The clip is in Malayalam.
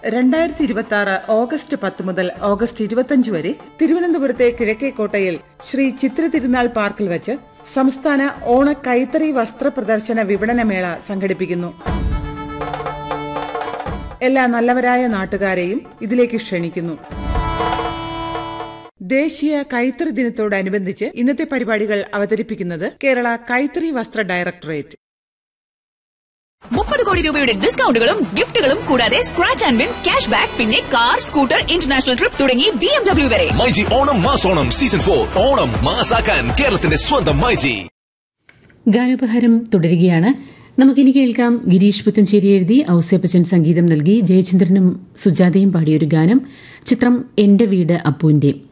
രണ്ടായിരത്തി ഇരുപത്തി ആറ് ഓഗസ്റ്റ് പത്ത് മുതൽ ഓഗസ്റ്റ് ഇരുപത്തിയഞ്ച് വരെ തിരുവനന്തപുരത്തെ കിഴക്കേക്കോട്ടയിൽ ശ്രീ ചിത്ര തിരുനാൾ പാർക്കിൽ വെച്ച് സംസ്ഥാന ഓണ കൈത്തറി വസ്ത്ര പ്രദർശന വിപണനമേള സംഘടിപ്പിക്കുന്നു എല്ലാ നല്ലവരായ നാട്ടുകാരെയും ഇതിലേക്ക് ക്ഷണിക്കുന്നു ദേശീയ കൈത്തറി ദിനത്തോടനുബന്ധിച്ച് ഇന്നത്തെ പരിപാടികൾ അവതരിപ്പിക്കുന്നത് കേരള കൈത്തറി വസ്ത്ര ഡയറക്ടറേറ്റ് മുപ്പത് കോടി രൂപയുടെ ഡിസ്കൗണ്ടുകളും ഗിഫ്റ്റുകളും കൂടാതെ scratch and win cash back പിന്നെ കാർ സ്കൂട്ടർ ഇന്റർനാഷണൽ ട്രിപ്പ് തുടങ്ങി ബി എം ഡബ്ല്യു വരെ മൈജി ഓണം മാസോണം സീസൺ ഫോർ ഓണം മാസാക്കാൻ കേരളത്തിന്റെ സ്വന്തം മൈജി ഗാനോപഹാരം തുടരുകയാണ് നമുക്കിനി കേൾക്കാം ഗിരീഷ് പുത്തഞ്ചേരി എഴുതി ഔസേപ്പച്ചൻ സംഗീതം നൽകി ജയചന്ദ്രനും സുജാതയും പാടിയൊരു ഗാനം ചിത്രം എന്റെ വീട് അപ്പുവിന്റെ